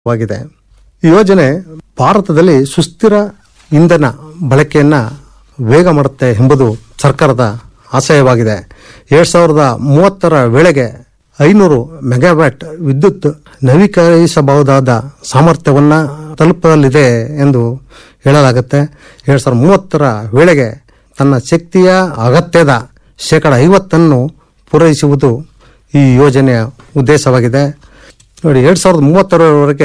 ವಾಗಿದೆ ಈ ಯೋಜನೆ ಭಾರತದಲ್ಲಿ ಸುಸ್ಥಿರ ಇಂಧನ ಬಳಕೆಯನ್ನ ವೇಗ ಮಾಡುತ್ತೆ ಎಂಬುದು ಸರ್ಕಾರದ ಆಶಯವಾಗಿದೆ ಎರಡ್ ಸಾವಿರದ ಮೂವತ್ತರ ವೇಳೆಗೆ ಐನೂರು ಮೆಗಾವ್ಯಾಟ್ ವಿದ್ಯುತ್ ನವೀಕರಿಸಬಹುದಾದ ಸಾಮರ್ಥ್ಯವನ್ನ ತಲುಪಲಿದೆ ಎಂದು ಹೇಳಲಾಗುತ್ತೆ ಎರಡ್ ಸಾವಿರದ ಮೂವತ್ತರ ವೇಳೆಗೆ ತನ್ನ ಶಕ್ತಿಯ ಅಗತ್ಯದ ಶೇಕಡ ಐವತ್ತನ್ನು ಪೂರೈಸುವುದು ಈ ಯೋಜನೆಯ ಉದ್ದೇಶವಾಗಿದೆ ನೋಡಿ ಎರಡ್ ಸಾವಿರದ ಮೂವತ್ತರವರೆಗೆ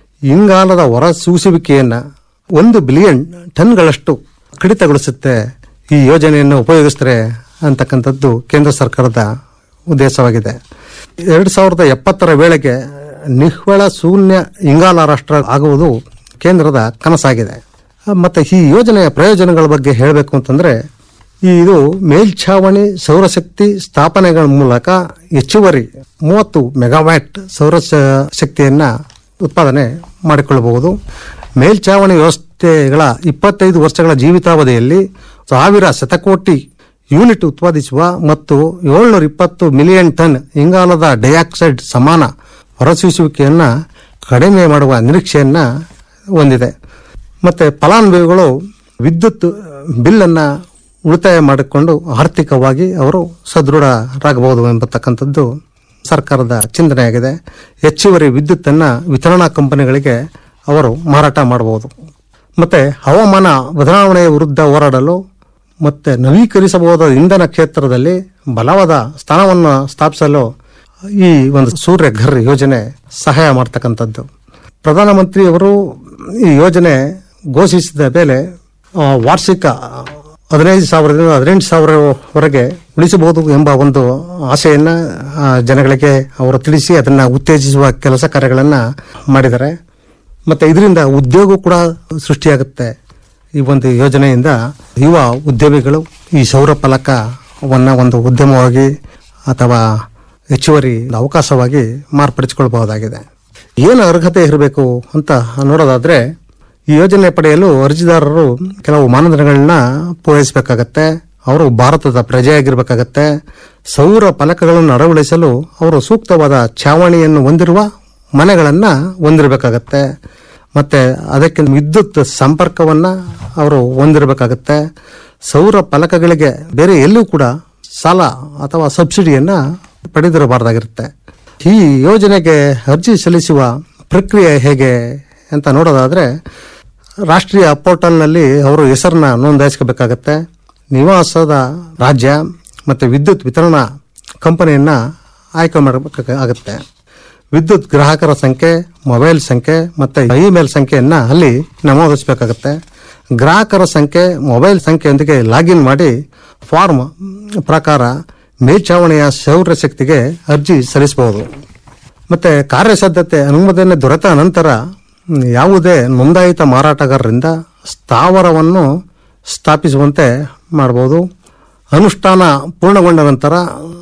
ಇಂಗಾಲದ ಹೊರಸೂಸುವಿಕೆಯನ್ನು ಒಂದು ಬಿಲಿಯನ್ ಟನ್ಗಳಷ್ಟು ಕಡಿತಗೊಳಿಸುತ್ತೆ ಈ ಯೋಜನೆಯನ್ನು ಉಪಯೋಗಿಸಿದ್ರೆ ಅಂತಕ್ಕಂಥದ್ದು ಕೇಂದ್ರ ಸರ್ಕಾರದ ಉದ್ದೇಶವಾಗಿದೆ ಎರಡು ಸಾವಿರದ ಎಪ್ಪತ್ತರ ವೇಳೆಗೆ ನಿವ್ವಳ ಶೂನ್ಯ ಇಂಗಾಲ ರಾಷ್ಟ್ರ ಆಗುವುದು ಕೇಂದ್ರದ ಕನಸಾಗಿದೆ ಮತ್ತೆ ಈ ಯೋಜನೆಯ ಪ್ರಯೋಜನಗಳ ಬಗ್ಗೆ ಹೇಳಬೇಕು ಅಂತಂದ್ರೆ ಈ ಇದು ಮೇಲ್ಛಾವಣಿ ಸೌರಶಕ್ತಿ ಸ್ಥಾಪನೆಗಳ ಮೂಲಕ ಹೆಚ್ಚುವರಿ ಮೂವತ್ತು ಮೆಗಾವ್ಯಾಟ್ ಸೌರ ಶ- ಶಕ್ತಿಯನ್ನ ಉತ್ಪಾದನೆ ಮಾಡಿಕೊಳ್ಳಬಹುದು ಮೇಲ್ಛಾವಣಿ ವ್ಯವಸ್ಥೆಗಳ ಇಪ್ಪತ್ತೈದು ವರ್ಷಗಳ ಜೀವಿತಾವಧಿಯಲ್ಲಿ ಸಾವಿರ ಶತಕೋಟಿ ಯೂನಿಟ್ ಉತ್ಪಾದಿಸುವ ಮತ್ತು ಏಳ್ನೂರ ಇಪ್ಪತ್ತು ಮಿಲಿಯನ್ ಟನ್ ಇಂಗಾಲದ ಡೈಆಕ್ಸೈಡ್ ಸಮಾನ ಹೊರಸೂಸುವಿಕೆಯನ್ನ ಕಡಿಮೆ ಮಾಡುವ ನಿರೀಕ್ಷೆಯನ್ನ ಹೊಂದಿದೆ ಮತ್ತೆ ಫಲಾನುಭವಿಗಳು ವಿದ್ಯುತ್ ಬಿಲ್ಲನ್ನು ಉಳಿತಾಯ ಮಾಡಿಕೊಂಡು ಆರ್ಥಿಕವಾಗಿ ಅವರು ಸದೃಢರಾಗಬಹುದು ಎಂಬತಕ್ಕಂಥದ್ದು ಸರ್ಕಾರದ ಚಿಂತನೆಯಾಗಿದೆ ಹೆಚ್ಚುವರಿ ವಿದ್ಯುತ್ತನ್ನು ವಿತರಣಾ ಕಂಪನಿಗಳಿಗೆ ಅವರು ಮಾರಾಟ ಮಾಡಬಹುದು ಮತ್ತೆ ಹವಾಮಾನ ಬದಲಾವಣೆಯ ವಿರುದ್ಧ ಹೋರಾಡಲು ಮತ್ತೆ ನವೀಕರಿಸಬಹುದಾದ ಇಂಧನ ಕ್ಷೇತ್ರದಲ್ಲಿ ಬಲವಾದ ಸ್ಥಾನವನ್ನು ಸ್ಥಾಪಿಸಲು ಈ ಒಂದು ಸೂರ್ಯ ಘರ್ ಯೋಜನೆ ಸಹಾಯ ಮಾಡ್ತಕ್ಕಂಥದ್ದು ಪ್ರಧಾನಮಂತ್ರಿಯವರು ಈ ಯೋಜನೆ ಘೋಷಿಸಿದ ಮೇಲೆ ಆ, ವಾರ್ಷಿಕ ಹದಿನೈದು ಸಾವಿರದಿಂದ ಹದಿನೆಂಟು ಸಾವಿರವರೆಗೆ ಉಳಿಸಬಹುದು ಎಂಬ ಒಂದು ಆಶೆಯನ್ನ ಆ, ಜನಗಳಿಗೆ ಅವರು ತಿಳಿಸಿ ಅದನ್ನ ಉತ್ತೇಜಿಸುವ ಕೆಲಸ ಕಾರ್ಯಗಳನ್ನ ಮಾಡಿದ್ದಾರೆ ಮತ್ತೆ ಇದರಿಂದ ಉದ್ಯೋಗ ಕೂಡ ಸೃಷ್ಟಿಯಾಗುತ್ತೆ ಈ ಒಂದು ಯೋಜನೆಯಿಂದ ಯುವ ಉದ್ಯಮಿಗಳು ಈ ಸೌರ ಫಲಕವನ್ನ ಒಂದು ಉದ್ಯಮವಾಗಿ ಅಥವಾ ಹೆಚ್ಚುವರಿ ಅವಕಾಶವಾಗಿ ಮಾರ್ಪಡಿಸಿಕೊಳ್ಳಬಹುದಾಗಿದೆ ಏನು ಅರ್ಹತೆ ಇರಬೇಕು ಅಂತ ನೋಡೋದಾದ್ರೆ ಈ ಯೋಜನೆ ಪಡೆಯಲು ಅರ್ಜಿದಾರರು ಕೆಲವು ಮಾನದಂಡಗಳನ್ನ ಪೂರೈಸಬೇಕಾಗತ್ತೆ ಅವರು ಭಾರತದ ಪ್ರಜೆಯಾಗಿರ್ಬೇಕಾಗತ್ತೆ ಸೌರ ಫಲಕಗಳನ್ನು ಅಳವಡಿಸಲು ಅವರು ಸೂಕ್ತವಾದ ಛಾವಣಿಯನ್ನು ಹೊಂದಿರುವ ಮನೆಗಳನ್ನ ಹೊಂದಿರಬೇಕಾಗತ್ತೆ ಮತ್ತೆ ಅದಕ್ಕೆ ವಿದ್ಯುತ್ ಸಂಪರ್ಕವನ್ನ ಅವರು ಹೊಂದಿರಬೇಕಾಗತ್ತೆ ಸೌರ ಫಲಕಗಳಿಗೆ ಬೇರೆ ಎಲ್ಲೂ ಕೂಡ ಸಾಲ ಅಥವಾ ಸಬ್ಸಿಡಿಯನ್ನ ಪಡೆದಿರಬಾರ್ದಾಗಿರುತ್ತೆ ಈ ಯೋಜನೆಗೆ ಅರ್ಜಿ ಸಲ್ಲಿಸುವ ಪ್ರಕ್ರಿಯೆ ಹೇಗೆ ಅಂತ ನೋಡೋದಾದ್ರೆ ರಾಷ್ಟ್ರೀಯ ಪೋರ್ಟಲ್ನಲ್ಲಿ ಅವರು ಹೆಸರನ್ನ ನೋಂದಾಯಿಸ್ಕೋಬೇಕಾಗತ್ತೆ ನಿವಾಸದ ರಾಜ್ಯ ಮತ್ತು ವಿದ್ಯುತ್ ವಿತರಣಾ ಕಂಪನಿಯನ್ನ ಆಯ್ಕೆ ಮಾಡಬೇಕಾಗುತ್ತೆ ವಿದ್ಯುತ್ ಗ್ರಾಹಕರ ಸಂಖ್ಯೆ ಮೊಬೈಲ್ ಸಂಖ್ಯೆ ಮತ್ತು ಇಮೇಲ್ ಸಂಖ್ಯೆಯನ್ನ ಅಲ್ಲಿ ನಮೂದಿಸಬೇಕಾಗುತ್ತೆ ಗ್ರಾಹಕರ ಸಂಖ್ಯೆ ಮೊಬೈಲ್ ಸಂಖ್ಯೆಯೊಂದಿಗೆ ಲಾಗಿನ್ ಮಾಡಿ ಫಾರ್ಮ್ ಪ್ರಕಾರ ಮೇಲ್ಛಾವಣಿಯ ಸೌರ ಶಕ್ತಿಗೆ ಅರ್ಜಿ ಸಲ್ಲಿಸಬಹುದು ಮತ್ತೆ ಕಾರ್ಯಸಾಧ್ಯತೆ ಅನುಮೋದನೆ ದೊರೆತ ನಂತರ ಮ್, ಯಾವುದೇ ನೋಂದಾಯಿತ ಮಾರಾಟಗಾರರಿಂದ ಸ್ಥಾವರವನ್ನು ಸ್ಥಾಪಿಸುವಂತೆ ಮಾಡಬಹುದು ಅನುಷ್ಠಾನ ಪೂರ್ಣಗೊಂಡ ನಂತರ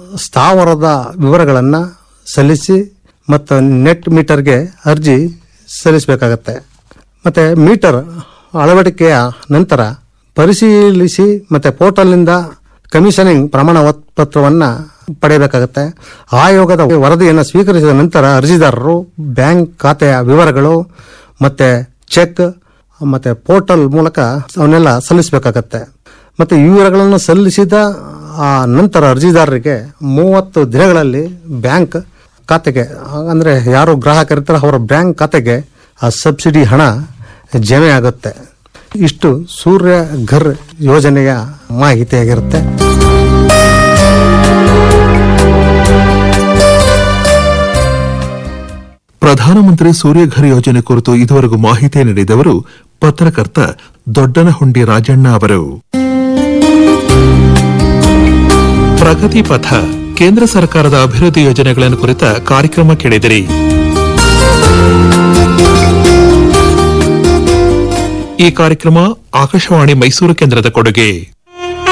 ಸ್ಥಾವರದ ವಿವರಗಳನ್ನು ಸಲ್ಲಿಸಿ ಮತ್ತು ನೆಟ್ ಮೀಟರ್ಗೆ ಅರ್ಜಿ ಸಲ್ಲಿಸಬೇಕಾಗತ್ತೆ ಮತ್ತೆ ಮೀಟರ್ ಅಳವಡಿಕೆಯ ನಂತರ ಪರಿಶೀಲಿಸಿ ಮತ್ತೆ ಪೋರ್ಟಲ್ನಿಂದ ಕಮಿಷನಿಂಗ್ ಪ್ರಮಾಣ ಪತ್ರವನ್ನ ಪಡೆಯಬೇಕಾಗುತ್ತೆ ಆಯೋಗದ ವರದಿಯನ್ನು ಸ್ವೀಕರಿಸಿದ ನಂತರ ಅರ್ಜಿದಾರರು ಬ್ಯಾಂಕ್ ಖಾತೆಯ ವಿವರಗಳು ಮತ್ತೆ ಚೆಕ್ ಮತ್ತೆ ಪೋರ್ಟಲ್ ಮೂಲಕ ಅವನ್ನೆಲ್ಲ ಸಲ್ಲಿಸಬೇಕಾಗತ್ತೆ ಮತ್ತೆ ಈ ವಿವರಗಳನ್ನು ಸಲ್ಲಿಸಿದ ಆ ನಂತರ ಅರ್ಜಿದಾರರಿಗೆ ಮೂವತ್ತು ದಿನಗಳಲ್ಲಿ ಬ್ಯಾಂಕ್ ಖಾತೆಗೆ ಅಂದ್ರೆ ಯಾರು ಗ್ರಾಹಕರಿರ್ತಾರೆ ಅವರ ಬ್ಯಾಂಕ್ ಖಾತೆಗೆ ಆ ಸಬ್ಸಿಡಿ ಹಣ ಜಮೆ ಆಗುತ್ತೆ ಇಷ್ಟು ಸೂರ್ಯ ಘರ್ ಯೋಜನೆಯ ಮಾಹಿತಿಯಾಗಿರುತ್ತೆ ಪ್ರಧಾನಮಂತ್ರಿ ಸೂರ್ಯಘರ್ ಯೋಜನೆ ಕುರಿತು ಇದುವರೆಗೂ ಮಾಹಿತಿ ನೀಡಿದವರು ಪತ್ರಕರ್ತ ದೊಡ್ಡನಹುಂಡಿ ರಾಜಣ್ಣ ಅವರು ಪ್ರಗತಿ ಪಥ ಕೇಂದ್ರ ಸರ್ಕಾರದ ಅಭಿವೃದ್ಧಿ ಯೋಜನೆಗಳನ್ನು ಕುರಿತ ಕಾರ್ಯಕ್ರಮ ಕೇಳಿದಿರಿ ಈ ಕಾರ್ಯಕ್ರಮ ಆಕಾಶವಾಣಿ ಮೈಸೂರು ಕೇಂದ್ರದ ಕೊಡುಗೆ